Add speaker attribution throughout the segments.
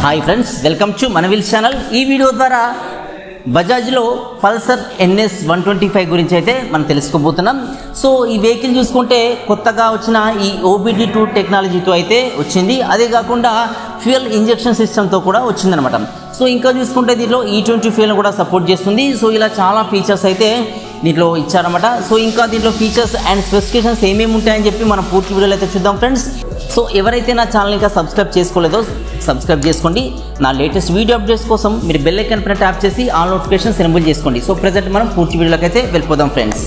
Speaker 1: hi friends welcome to మనవిల్ channel ఈ video ద్వారా బజాజ్లో Pulsar NS one twenty five గురించి అయితే మనం తెలుసుకోబోతున్నాం సో ఈ వెహికల్ చూసుకుంటే కొత్తగా వచ్చిన ఈ ఓబిడి టూ టెక్నాలజీతో అయితే వచ్చింది అదే కాకుండా ఫ్యూయల్ ఇంజెక్షన్ సిస్టమ్తో కూడా వచ్చిందనమాట సో ఇంకా చూసుకుంటే దీంట్లో ఈ ట్వంటీ ఫ్యూయల్ కూడా సపోర్ట్ చేస్తుంది సో ఇలా చాలా ఫీచర్స్ అయితే దీంట్లో ఇచ్చారన్నమాట సో ఇంకా దీంట్లో ఫీచర్స్ అండ్ స్పెసిఫికేషన్స్ ఏమేమి ఉంటాయని చెప్పి మనం పూర్తి వీడియోలో అయితే చూద్దాం ఫ్రెండ్స్ సో ఎవరైతే నా ఛానల్ ఇంకా సబ్స్క్రైబ్ చేసుకోలేదో సబ్స్క్రైబ్ చేసుకోండి నా లేటెస్ట్ వీడియో అప్డేట్స్ కోసం మీరు బెల్ ఐకాన్ పైన ట్యాప్ చేసి ఆల్ నోటిఫికేషన్స్ ఎనేబుల్ చేసుకోండి సో ప్రజెంట్ మనం పూర్తి వీడియోలోకి అయితే వెళ్ళిపోదాం ఫ్రెండ్స్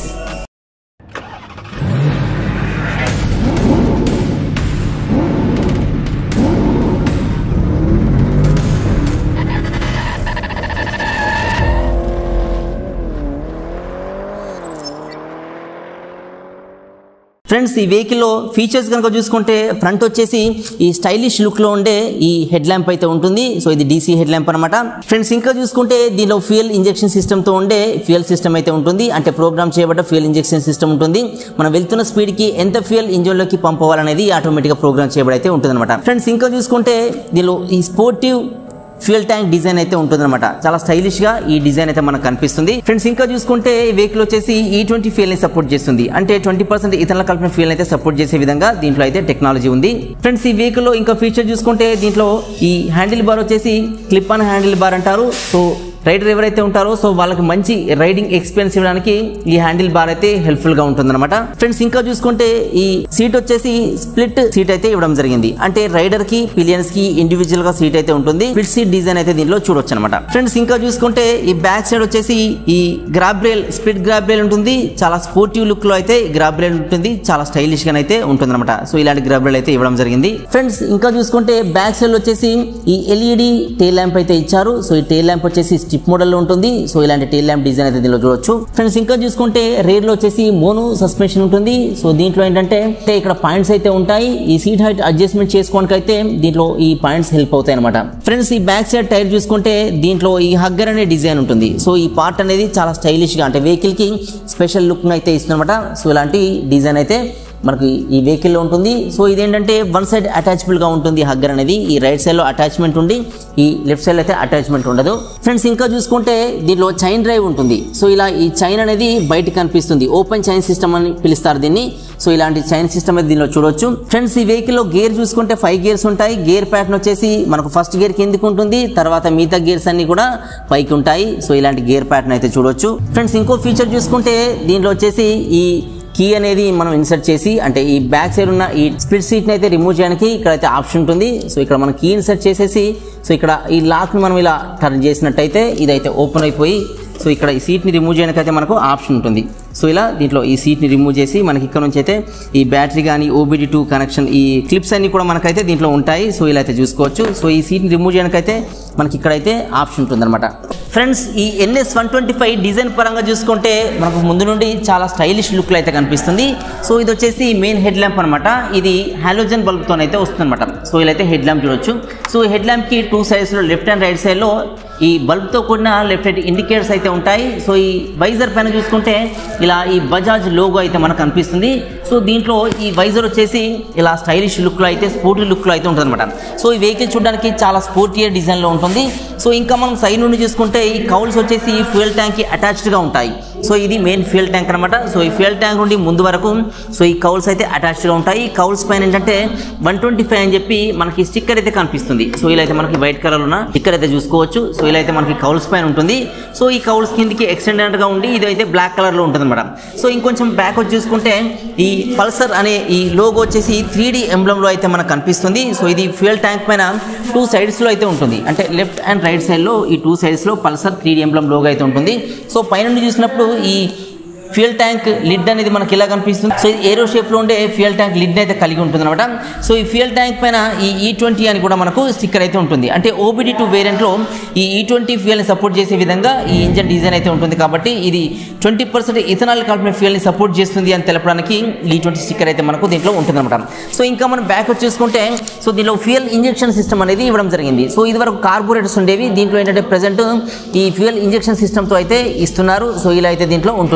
Speaker 1: ఫ్రెండ్స్ ఈ వెహికల్లో ఫీచర్స్ కనుక చూసుకుంటే ఫ్రంట్ వచ్చేసి ఈ స్టైలిష్ లుక్లో ఉండే ఈ హెడ్ ల్యాంప్ అయితే ఉంటుంది సో ఇది డీసీ హెడ్ ల్యాంప్ అనమాట ఫ్రెండ్స్ ఇంకా చూసుకుంటే దీనిలో ఫ్యూయల్ ఇంజెక్షన్ సిస్టమ్తో ఉండే ఫ్యూయల్ సిస్టమ్ అయితే ఉంటుంది అంటే ప్రోగ్రామ్ చేయబడ్డ ఫ్యూయల్ ఇంజెక్షన్ సిస్టమ్ ఉంటుంది మనం వెళ్తున్న స్పీడ్కి ఎంత ఫ్యూయల్ ఇంజన్లోకి పంపవాలనేది ఆటోమేటిక్గా ప్రోగ్రామ్ చేయబడి అయితే ఉంటుంది అనమాట ఫ్రెండ్స్ ఇంకా చూసుకుంటే దీనిలో ఈ స్పోర్టివ్ ఫ్యూయల్ ట్యాంక్ డిజైన్ అయితే ఉంటుందన్నమాట చాలా స్టైలిష్ గా ఈ డిజైన్ అయితే మనకు కనిపిస్తుంది ఫ్రెండ్స్ ఇంకా చూసుకుంటే ఈ వెహికల్ వచ్చేసి ఈ ట్వంటీ ఫ్యూయల్ ని సపోర్ట్ చేస్తుంది అంటే ట్వంటీ పర్సెంట్ ఇతరుల కలిపిన ఫ్యూయల్ అయితే సపోర్ట్ చేసే విధంగా దీంట్లో అయితే టెక్నాలజీ ఉంది ఫ్రెండ్స్ ఈ వెహికల్ లో ఇంకా ఫీచర్ చూసుకుంటే దీంట్లో ఈ హ్యాండిల్ బార్ వచ్చేసి క్లిప్ ఆన్ హ్యాండిల్ బార్ అంటారు సో రైడర్ ఎవరైతే ఉంటారో సో వాళ్ళకి మంచి రైడింగ్ ఎక్స్పీరియన్స్ ఇవ్వడానికి ఈ హ్యాండిల్ బార్ అయితే హెల్ప్ఫుల్ గా ఉంటుందన్నమాట ఫ్రెండ్స్ ఇంకా చూసుకుంటే ఈ సీట్ వచ్చేసి స్ప్లిట్ సీట్ అయితే ఇవ్వడం జరిగింది అంటే రైడర్ కి పిలియన్స్ కి ఇండివిజువల్ గా సీట్ అయితే ఉంటుంది స్ప్లిట్ సీట్ డిజైన్ అయితే దీనిలో చూడొచ్చు అనమాట ఫ్రెండ్స్ ఇంకా చూసుకుంటే ఈ బ్యాక్ సైడ్ వచ్చేసి ఈ grab rail split grab rail ఉంటుంది చాలా స్పోర్టివ్ లుక్ లో అయితే గ్రాబ్ రేల్ ఉంటుంది చాలా స్టైలిష్ గా అయితే ఉంటుంది అనమాట సో ఇలాంటి గ్రాబ్ రేల్ అయితే ఇవ్వడం జరిగింది ఫ్రెండ్స్ ఇంకా చూసుకుంటే బ్యాక్ సైడ్ వచ్చేసి ఈ ఎల్ఈడి టేల్ ల్యాంప్ అయితే ఇచ్చారు సో ఈ టేల్ ల్యాంప్ వచ్చేసి స్టిప్ మోడల్ లో ఉంటుంది సో ఇలాంటి టేల్ ల్యాంప్ డిజైన్ అయితే దీనిలో చూడొచ్చు ఫ్రెండ్స్ ఇంకా చూసుకుంటే రేర్ లో వచ్చేసి మోనో సస్పెన్షన్ ఉంటుంది సో దీంట్లో ఏంటంటే అంటే ఇక్కడ పాయింట్స్ అయితే ఉంటాయి ఈ సీట్ హైట్ అడ్జస్ట్మెంట్ చేసుకోవడానికి అయితే దీంట్లో ఈ పాయింట్స్ హెల్ప్ అవుతాయి అనమాట ఫ్రెండ్స్ ఈ బ్యాక్ సైడ్ టైర్ చూసుకుంటే దీంట్లో ఈ హగ్గర్ అనే డిజైన్ ఉంటుంది సో ఈ పార్ట్ అనేది చాలా స్టైలిష్ గా అంటే వెహికల్ కి స్పెషల్ లుక్ అయితే ఇస్తుందన్నమాట సో ఇలాంటి డిజైన్ అయితే మనకి ఈ వెహికల్లో ఉంటుంది సో ఇదేంటంటే వన్ సైడ్ అటాచబుల్గా ఉంటుంది హగ్గర్ అనేది ఈ రైట్ సైడ్లో అటాచ్మెంట్ ఉండి ఈ లెఫ్ట్ సైడ్ అయితే అటాచ్మెంట్ ఉండదు ఫ్రెండ్స్ ఇంకా చూసుకుంటే దీనిలో చైన్ డ్రైవ్ ఉంటుంది సో ఇలా ఈ చైన్ అనేది బయట కనిపిస్తుంది ఓపెన్ చైన్ సిస్టమ్ అని పిలుస్తారు దీన్ని సో ఇలాంటి చైన్ సిస్టమ్ అయితే దీనిలో చూడొచ్చు ఫ్రెండ్స్ ఈ వెహికల్లో గేర్ చూసుకుంటే ఫైవ్ గేర్స్ ఉంటాయి గేర్ ప్యాటర్న్ వచ్చేసి మనకు ఫస్ట్ గేర్ కిందికి ఉంటుంది తర్వాత మిగతా గేర్స్ అన్ని కూడా పైకి ఉంటాయి సో ఇలాంటి గేర్ ప్యాటర్న్ అయితే చూడొచ్చు ఫ్రెండ్స్ ఇంకో ఫీచర్ చూసుకుంటే దీనిలో వచ్చేసి ఈ కీ అనేది మనం ఇన్సర్ట్ చేసి అంటే ఈ బ్యాక్ సైడ్ ఉన్న ఈ స్ప్లిట్ సీట్ని అయితే రిమూవ్ చేయడానికి ఇక్కడైతే ఆప్షన్ ఉంటుంది సో ఇక్కడ మనం కీ ఇన్సర్ట్ చేసేసి సో ఇక్కడ ఈ లాక్ని మనం ఇలా టర్న్ చేసినట్టయితే ఇదైతే ఓపెన్ అయిపోయి సో ఇక్కడ ఈ సీట్ని రిమూవ్ చేయడానికి అయితే మనకు ఆప్షన్ ఉంటుంది సో ఇలా దీంట్లో ఈ సీట్ని రిమూవ్ చేసి మనకి ఇక్కడ నుంచి అయితే ఈ బ్యాటరీ కానీ ఓబిడి టూ కనెక్షన్ ఈ క్లిప్స్ అన్ని కూడా మనకైతే దీంట్లో ఉంటాయి సో ఇలా అయితే చూసుకోవచ్చు సో ఈ సీట్ని రిమూవ్ చేయడానికి అయితే మనకి ఇక్కడైతే ఆప్షన్ ఉంటుందన్నమాట ఫ్రెండ్స్ ఈ NS one twenty five design పరంగా చూసుకుంటే మనకు ముందు నుండి చాలా స్టైలిష్ లుక్లో అయితే కనిపిస్తుంది సో ఇది వచ్చేసి మెయిన్ హెడ్ ల్యాంప్ అనమాట ఇది హాలోజన్ బల్బ్తో అయితే వస్తుందన్నమాట సో ఇలా అయితే హెడ్ ల్యాంప్ చూడొచ్చు సో ఈ హెడ్ ల్యాంప్కి టూ సైడ్స్లో లెఫ్ట్ అండ్ రైట్ సైడ్లో ఈ బల్బ్తో కూడిన లెఫ్ట్ సైడ్ ఇండికేటర్స్ అయితే ఉంటాయి సో ఈ వైజర్ పైన చూసుకుంటే ఇలా ఈ బజాజ్ లోగో అయితే మనకు కనిపిస్తుంది సో దీంట్లో ఈ వైజర్ వచ్చేసి ఇలా స్టైలిష్ లుక్లో అయితే స్పోర్టీ లుక్లో అయితే ఉంటుంది అనమాట సో ఈ వెహికల్ చూడడానికి చాలా స్పోర్టియర్ డిజైన్లో ఉంటుంది సో ఇంకా మనం సైడ్ నుండి చూసుకుంటే ఈ కౌల్స్ వచ్చేసి ఫ్యూయల్ ట్యాంక్కి అటాచ్డ్గా ఉంటాయి సో ఇది మెయిన్ ఫ్యూయల్ ట్యాంక్ అనమాట సో ఈ ఫ్యూయల్ ట్యాంక్ నుండి ముందు వరకు సో ఈ కౌల్స్ అయితే అటాచ్డ్గా ఉంటాయి ఈ కౌల్స్ పైన ఏంటంటే వన్ ట్వంటీ ఫైవ్ అని చెప్పి మనకి స్టిక్కర్ అయితే కనిపిస్తుంది సో ఇలా అయితే మనకి వైట్ కలర్ ఉన్న స్టిక్కర్ అయితే చూసుకోవచ్చు సో ఇలా అయితే మనకి కౌల్స్ పైన ఉంటుంది సో ఈ కౌల్స్ కిందకి ఎక్స్టెండెడ్గా ఉండి ఇది అయితే బ్లాక్ కలర్లో ఉంటుంది అనమాట సో ఇంకొంచెం బ్యాక్ వచ్చి చూసుకుంటే ఈ పల్సర్ అనే ఈ లోగో వచ్చేసి త్రీ డి ఎంబ్లంలో అయితే మనకు కనిపిస్తుంది సో ఇది ఫ్యూయల్ ట్యాంక్ పైన టూ సైడ్స్లో అయితే ఉంటుంది అంటే లెఫ్ట్ అండ్ రైట్ సైడ్లో ఈ టూ సైడ్స్లో Pulsar three D emblem logo అయితే ఉంటుంది సో పైనుండి చూసినప్పుడు ఈ ఫ్యూయల్ ట్యాంక్ లిడ్ అనేది మనకి ఇలా కనిపిస్తుంది సో ఇది ఏరో షేప్లో ఉండే ఫ్యూయల్ ట్యాంక్ లిడ్ అయితే కలిగి ఉంటుంది అనమాట సో ఈ ఫ్యూయల్ ట్యాంక్ పైన ఈ ఈ ట్వంటీ అని కూడా మనకు స్టిక్కర్ అయితే ఉంటుంది అంటే ఓబిడి టూ వేరియంట్లో ఈ ఈ ట్వంటీ ఫ్యూయల్ని సపోర్ట్ చేసే విధంగా ఈ ఇంజన్ డిజైన్ అయితే ఉంటుంది కాబట్టి ఇది ట్వంటీ పర్సెంట్ ఇథనాల్ కలిపిన ఫ్యూయల్ని సపోర్ట్ చేస్తుంది అని తెలపడానికి ఈ ట్వంటీ స్టిక్కర్ అయితే మనకు దీంట్లో ఉంటుంది అనమాట సో ఇంకా మనం బ్యాక్ చూసుకుంటే సో దీనిలో ఫ్యూయల్ ఇంజెక్షన్ సిస్టమ్ అనేది ఇవ్వడం జరిగింది సో ఇది వరకు కార్బోరేటర్స్ ఉండేవి దీంట్లో ఏంటంటే ప్రజెంట్ ఈ ఫ్యూయల్ ఇంజెక్షన్ సిస్టమ్తో అయితే ఇస్తున్నారు సో ఇలా అయితే దీంట్లో ఉంటుంది సో ఇది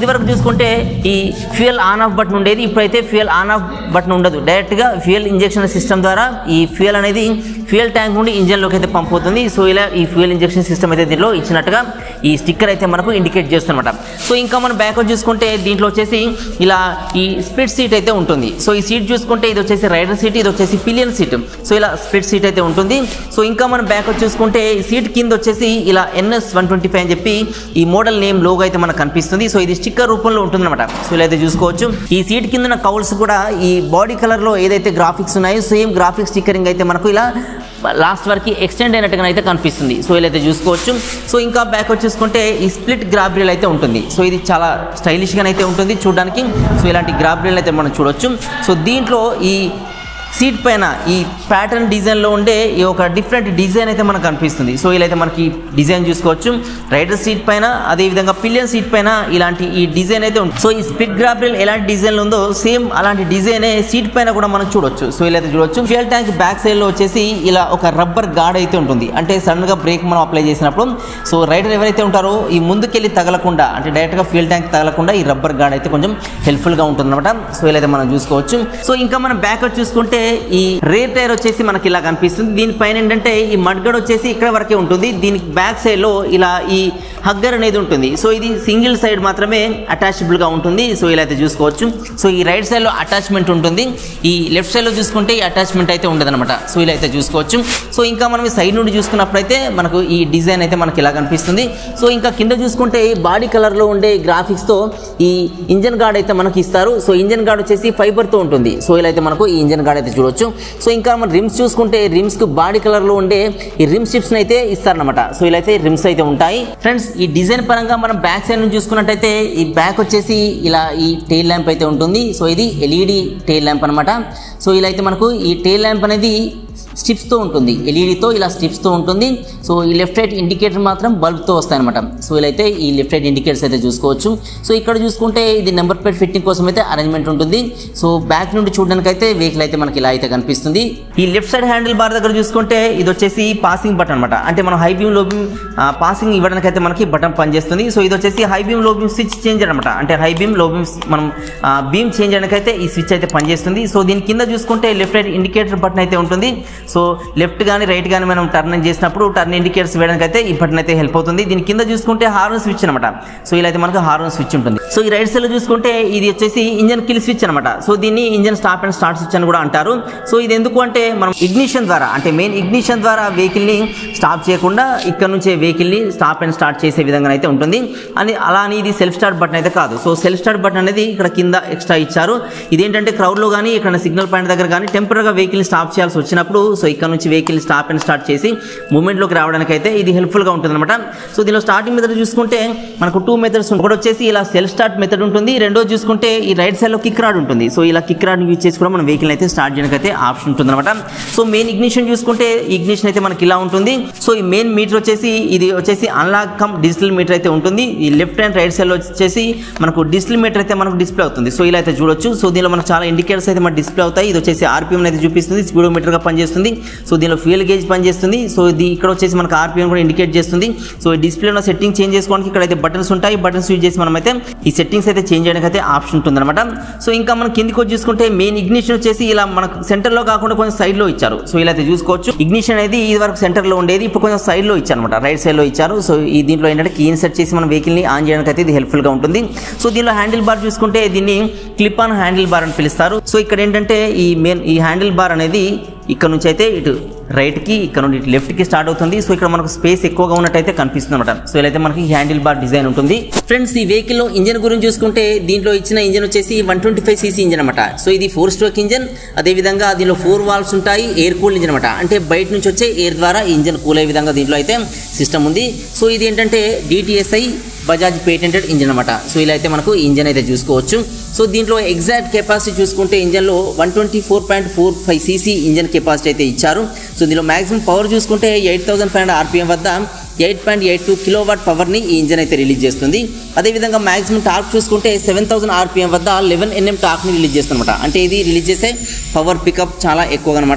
Speaker 1: వరకు చూసుకుంటే ఈ ఫ్యూయల్ ఆన్ ఆఫ్ బటన్ ఉండేది ఇప్పుడైతే ఫ్యూయల్ ఆన్ ఆఫ్ బటన్ ఉండదు డైరెక్ట్గా ఫ్యూయల్ ఇంజెక్షన్ సిస్టమ్ ద్వారా ఈ ఫ్యూయల్ అనేది ఫ్యూయల్ ట్యాంక్ నుండి ఇంజన్లోకి అయితే పంప్ అవుతుంది సో ఇలా ఈ ఫ్యూయల్ ఇంజెక్షన్ సిస్టమ్ అయితే దీనిలో ఇచ్చినట్టుగా ఈ స్టిక్కర్ అయితే మనకు ఇండికేట్ చేస్తుందన్నమాట సో ఇంకా మనం బ్యాక్వర్డ్ చూసుకుంటే దీంట్లో వచ్చేసి ఇలా ఈ స్ప్లిట్ సీట్ అయితే ఉంటుంది సో ఈ సీట్ చూసుకుంటే ఇది వచ్చేసి రైడర్ సీట్ ఇది వచ్చేసి పిలియన్ సీట్ సో ఇలా స్ప్లిట్ సీట్ అయితే ఉంటుంది సో ఇంకా మనం బ్యాక్వర్డ్ చూసుకుంటే ఈ సీట్ కింద వచ్చేసి ఇలా ఎన్ఎస్ వన్ ట్వంటీ ఫైవ్ అని చెప్పి ఈ మోడల్ నేమ్ లోగో అయితే మనకు కనిపిస్తుంది సో ఇది స్టిక్కర్ రూపంలో ఉంటుందన్నమాట సో ఇలా అయితే చూసుకోవచ్చు ఈ సీట్ కింద కౌల్స్ కూడా ఈ బాడీ కలర్లో ఏదైతే గ్రాఫిక్స్ ఉన్నాయో సేమ్ గ్రాఫిక్స్ స్టిక్కరింగ్ అయితే మనకు ఇలా లాస్ట్ వరకు ఎక్స్టెండ్ అయినట్టుగా అయితే కనిపిస్తుంది సో ఇలా అయితే చూసుకోవచ్చు సో ఇంకా బ్యాక్ వచ్చి చూసుకుంటే ఈ స్ప్లిట్ గ్రాబ్రియల్ అయితే ఉంటుంది సో ఇది చాలా స్టైలిష్గా అయితే ఉంటుంది చూడడానికి సో ఇలాంటి గ్రాబ్రియల్ అయితే మనం చూడొచ్చు సో దీంట్లో ఈ సీట్ పైన ఈ ప్యాటర్న్ డిజైన్లో ఉండే ఈ ఒక డిఫరెంట్ డిజైన్ అయితే మనకు కనిపిస్తుంది సో ఇలా అయితే మనకి డిజైన్ చూసుకోవచ్చు రైడర్ సీట్ పైన అదేవిధంగా పిలియన్ సీట్ పైన ఇలాంటి ఈ డిజైన్ అయితే ఉంటుంది సో ఈ స్పిట్ గ్రాబ్రియల్ ఎలాంటి డిజైన్ ఉందో సేమ్ అలాంటి డిజైనే సీట్ పైన కూడా మనం చూడొచ్చు సో ఇలా అయితే చూడొచ్చు ఫ్యూయల్ ట్యాంక్ బ్యాక్ సైడ్లో వచ్చేసి ఇలా ఒక రబ్బర్ గాడ్ అయితే ఉంటుంది అంటే సడన్గా బ్రేక్ మనం అప్లై చేసినప్పుడు సో రైడర్ ఎవరైతే ఉంటారో ఈ ముందుకెళ్ళి తగలకుండా అంటే డైరెక్ట్గా ఫ్యూయల్ ట్యాంక్ తగలకుండా ఈ రబ్బర్ గాడ్ అయితే కొంచెం హెల్ప్ఫుల్గా ఉంటుంది అనమాట సో ఇలా అయితే మనం చూసుకోవచ్చు సో ఇంకా మనం బ్యాక్ వచ్చి చూసుకుంటే ఈ రేర్ టైర్ వచ్చేసి మనకి ఇలా కనిపిస్తుంది దీనిపైన ఏంటంటే ఈ మడ్గడ్ వచ్చేసి ఇక్కడ వరకే ఉంటుంది దీనికి బ్యాక్ సైడ్లో ఇలా ఈ హగ్గర్ అనేది ఉంటుంది సో ఇది సింగిల్ సైడ్ మాత్రమే అటాచబుల్గా ఉంటుంది సో ఇలా అయితే చూసుకోవచ్చు సో ఈ రైట్ సైడ్లో అటాచ్మెంట్ ఉంటుంది ఈ లెఫ్ట్ సైడ్లో చూసుకుంటే ఈ అటాచ్మెంట్ అయితే ఉండదన్నమాట సో ఇలా అయితే చూసుకోవచ్చు సో ఇంకా మనం ఈ సైడ్ నుండి చూసుకున్నప్పుడైతే మనకు ఈ డిజైన్ అయితే మనకి ఇలా కనిపిస్తుంది సో ఇంకా కింద చూసుకుంటే ఈ బాడీ కలర్లో ఉండే గ్రాఫిక్స్తో ఈ ఇంజన్ గార్డ్ అయితే మనకి ఇస్తారు సో ఇంజన్ గార్డ్ వచ్చేసి ఫైబర్తో ఉంటుంది సో ఇలా అయితే మనకు ఈ ఇంజన్ గార్డ్ అయితే చూడొచ్చు సో ఇంకా మనం రిమ్స్ చూసుకుంటే రిమ్స్కి బాడీ కలర్లో ఉండే ఈ రిమ్ స్టిప్స్ని అయితే ఇస్తారనమాట సో ఇలా అయితే రిమ్స్ అయితే ఉంటాయి ఫ్రెండ్స్ ఈ డిజైన్ పరంగా మనం బ్యాక్ సైడ్ నుంచి చూసుకున్నట్టయితే ఈ బ్యాక్ వచ్చేసి ఇలా ఈ టైల్ ల్యాంప్ అయితే ఉంటుంది సో ఇది ఎల్ఈడి టైల్ ల్యాంప్ అనమాట సో ఇలా అయితే మనకు ఈ టైల్ ల్యాంప్ అనేది స్టిప్స్తో ఉంటుంది ఎల్ఈడితో ఇలా స్టిప్స్తో ఉంటుంది సో ఈ లెఫ్ట్ రైట్ ఇండికేటర్ మాత్రం బల్బ్తో వస్తాయన్నమాట సో ఇలా అయితే ఈ లెఫ్ట్ రైట్ ఇండికేటర్స్ అయితే చూసుకోవచ్చు సో ఇక్కడ చూసుకుంటే ఇది నెంబర్ ప్లేట్ ఫిట్టింగ్ కోసం అయితే అరేంజ్మెంట్ ఉంటుంది సో బ్యాక్ నుండి చూడడానికి అయితే వెహికల్ అయితే మనకి ఇలా అయితే కనిపిస్తుంది ఈ లెఫ్ట్ సైడ్ హ్యాండిల్ బార్ దగ్గర చూసుకుంటే ఇది వచ్చేసి పాసింగ్ బటన్ అనమాట అంటే మనం high beam low beam passing ఇవ్వడానికి అయితే మనకి బటన్ పనిచేస్తుంది సో ఇది వచ్చేసి high beam low beam switch change అనమాట అంటే హై బీమ్ లో బీమ్ మనం బీమ్ చేంజ్ చేయడానికి అయితే ఈ స్విచ్ అయితే పనిచేస్తుంది సో దీని కింద చూసుకుంటే లెఫ్ట్ రైట్ ఇండికేటర్ బటన్ అయితే ఉంటుంది సో లెఫ్ట్ కానీ రైట్ కానీ మనం టర్న్ చేసినప్పుడు టర్న్ ఇండికేటర్స్ వేయడానికి అయితే ఈ బటన్ అయితే హెల్ప్ అవుతుంది దీని కింద చూసుకుంటే హార్న్ స్విచ్ అనమాట సో ఇలా అయితే మనకు హార్న్ స్విచ్ ఉంటుంది సో ఈ రైట్ సైడ్ చూసుకుంటే ఇది వచ్చేసి ఇంజన్ కిల్ స్విచ్ అనమాట సో దీన్ని engine stop and start switch అని కూడా అంటారు సో ఇది ఎందుకు అంటే మనం ఇగ్నిషన్ ద్వారా అంటే మెయిన్ ఇగ్నిషన్ ద్వారా వెహికల్ని స్టాప్ చేయకుండా ఇక్కడ నుంచే వెహికల్ని స్టాప్ అండ్ స్టార్ట్ చేసే విధంగా అయితే ఉంటుంది అని అలా అని ఇది సెల్ఫ్ స్టార్ట్ బటన్ అయితే కాదు సో సెల్ఫ్ స్టార్ట్ బటన్ అనేది ఇక్కడ కింద ఎక్స్ట్రా ఇచ్చారు ఇదేంటంటే క్రౌడ్లో కానీ ఇక్కడ సిగ్నల్ పాయింట్ దగ్గర కానీ టెంపరీగా వెహికల్ని స్టాప్ చేయాల్సి వచ్చినప్పుడు సో ఇక్కడ నుంచి వెహికల్ స్టాప్ అండ్ స్టార్ట్ చేసి మూమెంట్లోకి రావడానికి అయితే ఇది హెల్ప్ఫుల్గా ఉంటుంది అనమాట సో దీనిలో స్టార్టింగ్ మెథడ్ చూసుకుంటే మనకు టూ మెథడ్స్ ఒకటి వచ్చేసి ఇలా సెల్ఫ్ స్టార్ట్ మెథడ్ ఉంటుంది రెండోది చూసుకుంటే ఈ రైట్ సైడ్లో కిక్ రాడ్ ఉంటుంది సో ఇలా కిక్ రాడ్ యూజ్ చేసి కూడా మనం వెహికల్ అయితే స్టార్ట్ చేయడానికి అయితే ఆప్షన్ ఉంటుంది అనమాట సో మెయిన్ ఇగ్నిషన్ చూసుకుంటే ఇగ్నిషన్ అయితే మనకి ఇలా ఉంటుంది సో ఈ మెయిన్ మీటర్ వచ్చేసి ఇది వచ్చేసి అన్లాక్ కమ్ డిజిటల్ మీటర్ అయితే ఉంటుంది ఈ లెఫ్ట్ అండ్ రైట్ సైడ్ వచ్చేసి మనకు డిజిటల్ మీటర్ అయితే మనకు డిస్ప్లే అవుతుంది సో ఇలా అయితే చూడొచ్చు సో దీనిలో మనకు చాలా ఇండికేటర్స్ అయితే మనకు డిస్ప్లే అవుతాయి ఇది వచ్చేసి ఆర్పిఎం అయితే చూపిస్తుంది స్పీడోమీటర్ గా పనిచేస్తుంది సో దీనిలో ఫ్యూయల్ గేజ్ పనిచేస్తుంది సో ఇది ఇక్కడ వచ్చేసి మనకు ఆర్పిఎం కూడా ఇండికేట్ చేస్తుంది సో ఈ డిస్ప్లేలో సెట్టింగ్ చేంజ్ చేసుకోవడానికి ఇక్కడ అయితే బటన్స్ ఉంటాయి బటన్స్ యూజ్ చేసి మనం అయితే ఈ సెట్టింగ్స్ అయితే చేంజ్ చేయడానికి అయితే ఆప్షన్ ఉంటుంది అనమాట సో ఇంకా మనం కిందికి వచ్చి చూసుకుంటే మెయిన్ ఇగ్నిషన్ వచ్చేసి ఇలా మనకు సెంటర్లో కాకుండా కొంచెం సైడ్లో ఇచ్చారు సో ఇలా అయితే చూసుకోవచ్చు ఇగ్నిషన్ అనేది ఇది వరకు సెంటర్లో ఉండేది ఇప్పుడు కొంచెం సైడ్లో ఇచ్చారు అనమాట రైట్ సైడ్లో ఇచ్చారు సో ఈ దీంట్లో ఏంటంటే కీ ఇన్సర్ట్ చేసి మనం వెహికల్ని ఆన్ చేయడానికి అయితే ఇది హెల్ప్ఫుల్గా ఉంటుంది సో దీనిలో హ్యాండిల్ బార్ చూసుకుంటే దీన్ని క్లిప్ ఆన్ హ్యాండిల్ బార్ అని పిలుస్తారు సో ఇక్కడ ఏంటంటే ఈ మెయిన్ ఈ హ్యాండిల్ బార్ అనేది ఇక్కడ నుంచి అయితే ఇటు రైట్కి ఇక్కడ నుండి ఇటు లెఫ్ట్కి స్టార్ట్ అవుతుంది సో ఇక్కడ మనకు స్పేస్ ఎక్కువగా ఉన్నట్టయితే కనిపిస్తుంది అనమాట సో ఇలా అయితే మనకి హ్యాండిల్ బార్ డిజైన్ ఉంటుంది ఫ్రెండ్స్ ఈ వెహికల్లో ఇంజన్ గురించి చూసుకుంటే దీంట్లో ఇచ్చిన ఇంజన్ వచ్చేసి one twenty five CC engine అనమాట సో ఇది ఫోర్ స్ట్రోక్ ఇంజన్ అదేవిధంగా దీనిలో ఫోర్ వాల్వ్స్ ఉంటాయి ఎయిర్ కూల్ ఇంజన్ అనమాట అంటే బయట నుంచి వచ్చే ఎయిర్ ద్వారా ఈ ఇంజన్ కూల్ అయ్యే విధంగా దీంట్లో అయితే సిస్టమ్ ఉంది సో ఇది ఏంటంటే డిటిఎస్ఐ బజాజ్ పేటెంటెడ్ ఇంజన్ అనమాట సో ఇలా అయితే మనకు ఇంజన్ అయితే చూసుకోవచ్చు సో దీంట్లో ఎగ్జాక్ట్ కెపాసిటీ చూసుకుంటే ఇంజన్లో one twenty four point four five CC engine capacity అయితే ఇచ్చారు సో దీనిలో మాక్సిమం పవర్ చూసుకుంటే eight thousand five hundred RPM వద్ద eight point eight two kilowatt పవర్ని ఈ ఇంజన్ అయితే రిలీజ్ చేస్తుంది అదేవిధంగా మాక్సిమం టార్క్ చూసుకుంటే సెవెన్ థౌసండ్ ఆర్పిఎం వద్ద లెవెన్ ఎన్ఎం టార్క్ని రిలీజ్ చేస్తుంది అనమాట అంటే ఇది రిలీజ్ చేసే పవర్ పికప్ చాలా ఎక్కువగా అనమాట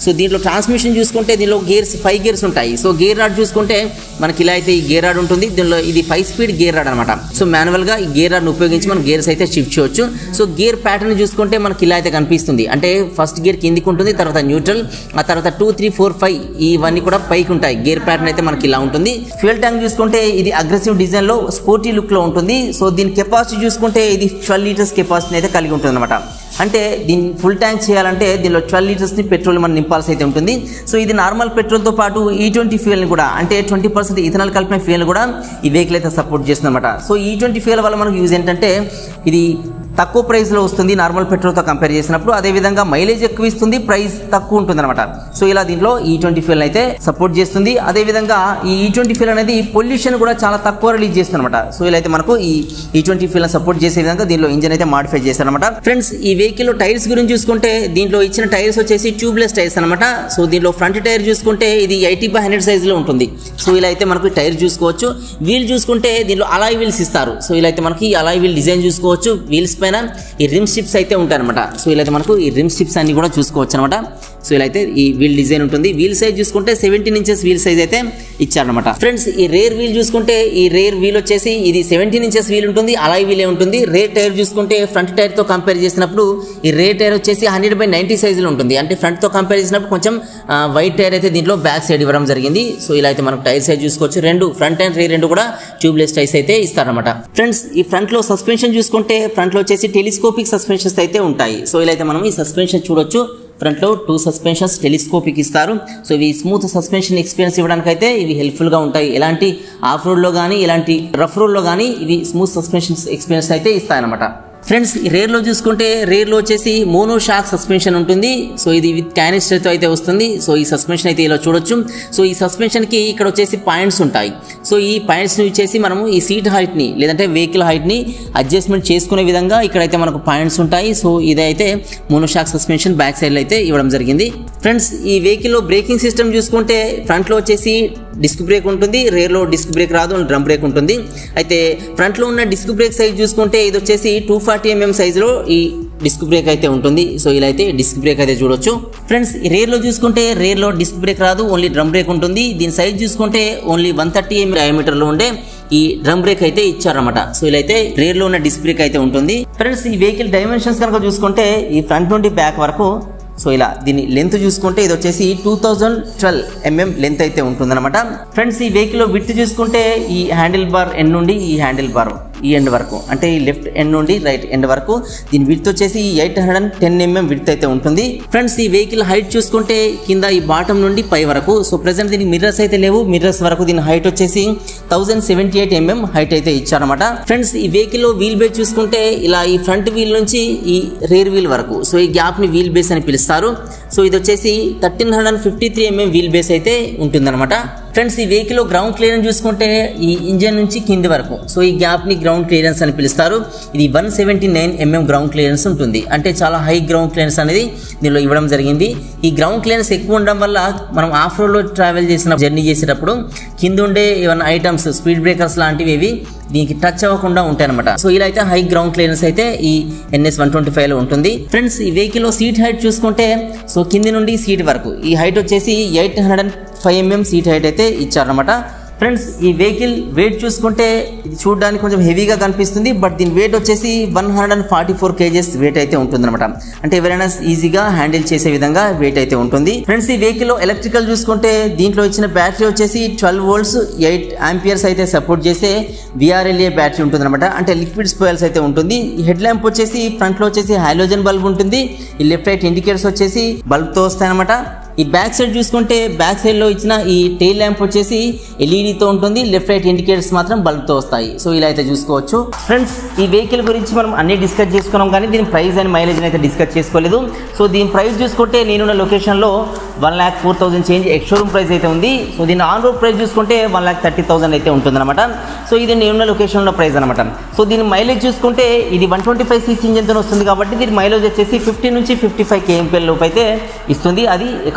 Speaker 1: సో దీంట్లో ట్రాన్స్మిషన్ చూసుకుంటే దీనిలో గేర్స్ ఫైవ్ గేర్స్ ఉంటాయి సో గేర్ రాడ్ చూసుకుంటే మనకి ఇలా అయితే ఈ గేర్ రాడ్ ఉంటుంది దీనిలో ఇది ఫైవ్ స్పీడ్ గేర్ రాడ్ అనమాట సో మాన్యువల్గా ఈ గేర్ రాడ్ని ఉపయోగించి మనం గేర్స్ అయితే షిఫ్ట్ చేయొచ్చు సో గేర్ ప్యాటర్న్ చూసుకుంటే మనకి ఇలా అయితే కనిపిస్తుంది అంటే ఫస్ట్ గేర్ కిందికి ఉంటుంది తర్వాత న్యూట్రల్ ఆ తర్వాత టూ త్రీ ఫోర్ ఫైవ్ ఇవన్నీ కూడా పైకి ఉంటాయి గేర్ ప్యాటర్న్ అయితే మనకి ఇలా ఉంటుంది ఫ్యూయల్ ట్యాంక్ చూసుకుంటే ఇది అగ్రెసివ్ డిజైన్ లో స్పోర్టీ లుక్ లో ఉంటుంది సో దీని కెపాసిటీ చూసుకుంటే ఇది ట్వెల్వ్ లీటర్స్ కెపాసిటీ అయితే కలిగి ఉంటుంది అనమాట అంటే దీన్ని ఫుల్ ట్యాంక్ చేయాలంటే దీనిలో ట్వెల్వ్ లీటర్స్ని పెట్రోల్ మనం నింపాల్సి అయితే ఉంటుంది సో ఇది నార్మల్ పెట్రోల్తో పాటు ఈ ట్వంటీ ఫ్యూయల్ని కూడా అంటే ట్వంటీ పర్సెంట్ ఇథనాల్ కలిపిన ఫ్యూయల్ కూడా ఈ వెహికల్ అయితే సపోర్ట్ చేస్తుంది అనమాట సో ఈ ట్వంటీ ఫ్యూయల్ వల్ల మనకు యూజ్ ఏంటంటే ఇది తక్కువ ప్రైస్లో వస్తుంది నార్మల్ పెట్రోల్తో కంపేర్ చేసినప్పుడు అదేవిధంగా మైలేజ్ ఎక్కువ ఇస్తుంది ప్రైస్ తక్కువ ఉంటుంది అనమాట సో ఇలా దీంట్లో ఈ ట్వంటీ ఫ్యూల్ అయితే సపోర్ట్ చేస్తుంది అదేవిధంగా ఈ ఈ ట్వంటీ ఫ్యూల్ అనేది పొల్యూషన్ కూడా చాలా తక్కువ రిలీజ్ చేస్తుంది అనమాట సో ఇలా అయితే మనకు ఈ ఈ ట్వంటీ ఫ్యూల్ సపోర్ట్ చేసే విధంగా దీనిలో ఇంజన్ అయితే మాడిఫై చేశారు అనమాట ఫ్రెండ్స్ ఈ వెహికల్ టైర్స్ గురించి చూసుకుంటే దీంట్లో ఇచ్చిన టైర్స్ వచ్చేసి ట్యూబ్లెస్ టైర్స్ అనమాట సో దీంట్లో ఫ్రంట్ టైర్ చూసుకుంటే ఇది ఎయిటీ బై హండ్రెడ్ సైజులో ఉంటుంది సో ఇలా అయితే మనకు టైర్ చూసుకోవచ్చు వీల్ చూసుకుంటే దీనిలో అలాయ్ వీల్స్ ఇస్తారు సో ఇలా అయితే మనకి అలాయ్ వీల్ డిజైన్ చూసుకోవచ్చు వీల్స్ పైన ఈ రిమ్ స్టిప్స్ అయితే ఉంటాయి అనమాట సో ఇలా అయితే మనకు ఈ రిమ్ స్టిప్స్ అన్ని కూడా చూసుకోవచ్చు అనమాట సో ఇలా అయితే ఈ వీల్ డిజైన్ ఉంటుంది వీల్ సైజ్ చూసుకుంటే సెవెంటీన్ ఇంచెస్ వీల్ సైజ్ అయితే ఇచ్చారనమాట ఫ్రెండ్స్ ఈ రేర్ వీల్ చూసుకుంటే ఈ రేర్ వీల్ వచ్చేసి ఇది సెవెంటీన్ ఇంచెస్ వీల్ ఉంటుంది అలాయ్ వీలే ఉంటుంది రేర్ టైర్ చూసుకుంటే ఫ్రంట్ టైర్ తో కంపేర్ చేసినప్పుడు ఈ రేర్ టైర్ వచ్చేసి హండ్రెడ్ బై నైన్టీ సైజులో ఉంటుంది అంటే ఫ్రంట్ తో కంపేర్ చేసినప్పుడు కొంచెం వైట్ టైర్ అయితే దీంట్లో బ్యాక్ సైడ్ ఇవ్వడం జరిగింది సో ఇలా అయితే మనం టైర్ సైజ్ చూసుకోవచ్చు రెండు ఫ్రంట్ అండ్ రేర్ రెండు కూడా ట్యూబ్లెస్ టైర్స్ అయితే ఇస్తారనమాట ఫ్రెండ్స్ ఈ ఫ్రంట్ లో సస్పెన్షన్ చూసుకుంటే ఫ్రంట్ లో వచ్చేసి టెలిస్కోపిక్ సస్పెన్షన్స్ అయితే ఉంటాయి సో ఇలా అయితే మనం ఈ సస్పెన్షన్ చూడొచ్చు ఫ్రంట్లో టూ సస్పెన్షన్స్ టెలిస్కోపిక్ ఇస్తారు సో ఇవి స్మూత్ సస్పెన్షన్ ఎక్స్పీరియన్స్ ఇవ్వడానికి అయితే ఇవి హెల్ప్ఫుల్గా ఉంటాయి ఎలాంటి ఆఫ్ రోడ్లో కానీ ఎలాంటి రఫ్ రోడ్లో కానీ ఇవి స్మూత్ సస్పెన్షన్ ఎక్స్పీరియన్స్ అయితే ఇస్తాయన్నమాట ఫ్రెండ్స్ రేర్లో చూసుకుంటే రేర్లో వచ్చేసి మోనో షాక్ సస్పెన్షన్ ఉంటుంది సో ఇది విత్ క్యానిస్టర్తో అయితే వస్తుంది సో ఈ సస్పెన్షన్ అయితే ఇలా చూడొచ్చు సో ఈ సస్పెన్షన్కి ఇక్కడ వచ్చేసి పాయింట్స్ ఉంటాయి సో ఈ పాయింట్స్ని వచ్చేసి మనము ఈ సీట్ హైట్ని లేదంటే వెహికల్ హైట్ని అడ్జస్ట్మెంట్ చేసుకునే విధంగా ఇక్కడైతే మనకు పాయింట్స్ ఉంటాయి సో ఇదైతే మోనోషాక్ సస్పెన్షన్ బ్యాక్ సైడ్లో అయితే ఇవ్వడం జరిగింది ఫ్రెండ్స్ ఈ వెహికల్లో బ్రేకింగ్ సిస్టమ్ చూసుకుంటే ఫ్రంట్లో వచ్చేసి డిస్క్ బ్రేక్ ఉంటుంది రేర్లో డిస్క్ బ్రేక్ రాదు డ్రమ్ బ్రేక్ ఉంటుంది అయితే ఫ్రంట్లో ఉన్న డిస్క్ బ్రేక్ సైజ్ చూసుకుంటే ఇది వచ్చేసి టూ ఫార్టీ ఎంఎం సైజులో ఈ డిస్క్ బ్రేక్ అయితే ఉంటుంది సో ఇలా అయితే డిస్క్ బ్రేక్ అయితే చూడొచ్చు ఫ్రెండ్స్ రేర్లో చూసుకుంటే రేర్లో డిస్క్ బ్రేక్ రాదు ఓన్లీ డ్రమ్ బ్రేక్ ఉంటుంది దీని సైజ్ చూసుకుంటే ఓన్లీ వన్ థర్టీ ఎంఎం డయామీటర్లో ఉండే ఈ డ్రమ్ బ్రేక్ అయితే ఇచ్చారన్నమాట సో ఇలా అయితే రేర్ లో ఉన్న డిస్క్ బ్రేక్ అయితే ఉంటుంది ఫ్రెండ్స్ ఈ వెహికల్ డైమెన్షన్స్ కనుక చూసుకుంటే ఈ ఫ్రంట్ నుండి బ్యాక్ వరకు సో ఇలా దీని లెంత్ చూసుకుంటే ఇది వచ్చేసి two thousand twelve MM length అయితే ఉంటుందన్నమాట ఫ్రెండ్స్ ఈ వెహికల్ విత్ చూసుకుంటే ఈ హ్యాండిల్ బార్ ఎండ్ నుండి ఈ హ్యాండిల్ బార్ ఈ ఎండ్ వరకు అంటే ఈ లెఫ్ట్ ఎండ్ నుండి రైట్ ఎండ్ వరకు దీని విడ్త్ వచ్చేసి eight hundred and ten MM width అయితే ఉంటుంది ఫ్రెండ్స్ ఈ వెహికల్ హైట్ చూసుకుంటే కింద ఈ బాటం నుండి పై వరకు సో ప్రెసెంట్ దీనికి మిర్రర్స్ అయితే లేవు మిర్రర్స్ వరకు దీని హైట్ వచ్చేసి thousand seventy eight MM height అయితే ఇచ్చారన్నమాట ఫ్రెండ్స్ ఈ వెహికల్ లో వీల్ బేస్ చూసుకుంటే ఇలా ఈ ఫ్రంట్ వీల్ నుంచి ఈ రేర్ వీల్ వరకు సో ఈ గ్యాప్ ని వీల్ బేస్ అని పిలుస్తారు సో ఇది వచ్చేసి thirteen hundred fifty three MM wheel base అయితే ఉంటుందన్నమాట ఫ్రెండ్స్ ఈ వెహికల్ లో గ్రౌండ్ క్లియరెన్స్ చూసుకుంటే ఈ ఇంజన్ నుంచి కింది వరకు సో ఈ గ్యాప్ ని గ్రౌండ్ క్లియరెన్స్ అని పిలుస్తారు ఇది one seventy nine MM ground clearance ఉంటుంది అంటే చాలా హై గ్రౌండ్ క్లియరెన్స్ అనేది దీనిలో ఇవ్వడం జరిగింది ఈ గ్రౌండ్ క్లియరెన్స్ ఎక్కువ ఉండడం వల్ల మనం ఆఫ్ రోడ్ లో ట్రావెల్ చేసిన జర్నీ చేసేటప్పుడు కింద ఉండే ఏమైనా ఐటమ్స్ స్పీడ్ బ్రేకర్స్ లాంటివి ఇవి దీనికి టచ్ అవ్వకుండా ఉంటాయి అనమాట సో ఇలా అయితే హై గ్రౌండ్ క్లియరెన్స్ అయితే ఈ ఎన్ఎస్ వన్ ట్వంటీ ఫైవ్ లో ఉంటుంది ఫ్రెండ్స్ ఈ వెహికల్ లో సీట్ హైట్ చూసుకుంటే సో కింది నుండి సీట్ వరకు ఈ హైట్ వచ్చేసి eight hundred and five MM seat height అయితే ఇచ్చారనమాట ఫ్రెండ్స్ ఈ వెహికల్ వెయిట్ చూసుకుంటే ఇది చూడడానికి కొంచెం హెవీగా కనిపిస్తుంది బట్ దీని వెయిట్ వచ్చేసి one hundred and forty four kgs weight అయితే ఉంటుందన్నమాట అంటే ఎవరైనా ఈజీగా హ్యాండిల్ చేసే విధంగా వెయిట్ అయితే ఉంటుంది ఫ్రెండ్స్ ఈ వెహికల్ లో ఎలక్ట్రికల్ చూసుకుంటే దీంట్లో ఇచ్చిన బ్యాటరీ వచ్చేసి ట్వెల్వ్ వోల్ట్స్ ఎయిట్ ఆంపియర్స్ అయితే సపోర్ట్ చేసే విఆర్ఎల్ఏ బ్యాటరీ ఉంటుందన్నమాట అంటే లిక్విడ్ స్పోయల్స్ అయితే ఉంటుంది ఈ హెడ్ ల్యాంప్ వచ్చేసి ఫ్రంట్ లో వచ్చేసి హాలోజన్ బల్బ్ ఉంటుంది ఈ లెఫ్ట్ రైట్ ఇండికేటర్స్ వచ్చేసి బల్బ్ తో వస్తాయన్నమాట ఈ బ్యాక్ సైడ్ చూసుకుంటే బ్యాక్ సైడ్ లో ఇచ్చిన ఈ టైల్ ల్యాంప్ వచ్చేసి ఎల్ఈడితో ఉంటుంది లెఫ్ట్ రైట్ ఇండికేటర్స్ మాత్రం బల్బ్ తో వస్తాయి సో ఇలా అయితే చూసుకోవచ్చు ఫ్రెండ్స్ ఈ వెహికల్ గురించి మనం అన్ని డిస్కస్ చేసుకున్నాం కానీ దీని ప్రైస్ అండ్ మైలేజ్ అయితే డిస్కస్ చేసుకోలేదు సో దీని ప్రైస్ చూసుకుంటే నేనున్న లొకేషన్ లో one lakh four thousand change ex showroom price అయితే ఉంది సో దీని ఆన్ రోడ్ ప్రైస్ చూసుకుంటే వన్ ల్యాక్ థర్టీ థౌసండ్ అయితే ఉంటుందన్నమాట సో ఇది నేనున్న లొకేషన్లో ప్రైస్ అనమాట సో దీని మైలేజ్ చూసుకుంటే ఇది వన్ ట్వంటీ ఫైవ్ సీసీ ఇంజన్తో వస్తుంది కాబట్టి దీని మైలేజ్ వచ్చేసి ఫిఫ్టీ నుంచి ఫిఫ్టీ ఫైవ్ కేఎంపీఎల్ లోపు అయితే ఇస్తుంది అది ఎకానమీ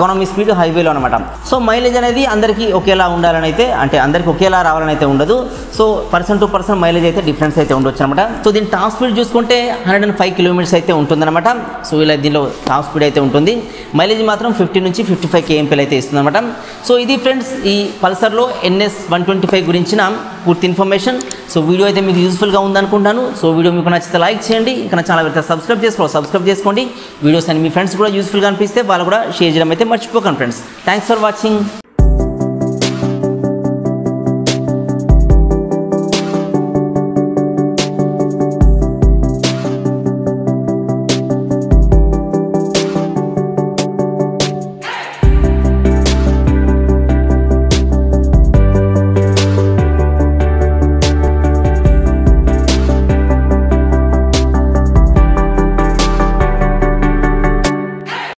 Speaker 1: ఎకానమీ స్పీడ్ హైవేలో అనమాట సో మైలేజ్ అనేది అందరికీ ఒకేలా ఉండాలని అయితే అంటే అందరికీ ఒకేలా రావాలని అయితే ఉండదు so person to person mileage అయితే డిఫరెన్స్ అయితే ఉండొచ్చు అనమాట సో దీని టాప్ స్పీడ్ చూసుకుంటే హండ్రెడ్ అండ్ ఫైవ్ కిలోమీటర్స్ అయితే ఉంటుందన్నమాట సో ఇలా దీనిలో టాప్ స్పీడ్ అయితే ఉంటుంది మైలేజ్ మాత్రం ఫిఫ్టీ నుంచి ఫిఫ్టీ ఫైవ్ కేఎంపీలు అయితే ఇస్తుంది అనమాట సో ఇది ఫ్రెండ్స్ ఈ పల్సర్లో ఎన్ఎస్ వన్ ట్వంటీ ఫైవ్ గురించిన పూర్తి ఇన్ఫర్మేషన్ సో వీడియో అయితే మీకు యూస్ఫుల్గా ఉందనుకుంటాను సో వీడియో మీకు నచ్చితే లైక్ చేయండి ఇంకా ఛానల్ అయితే సబ్స్క్రైబ్ చేసుకోవాలి సబ్స్క్రైబ్ చేసుకోండి వీడియోస్ అని మీ ఫ్రెండ్స్ కూడా యూస్ఫుల్గా అనిపిస్తే వాళ్ళు కూడా షేర్ చేయడం అయితే మర్చిపోకండి ఫ్రెండ్స్ థ్యాంక్స్ ఫర్ వాచింగ్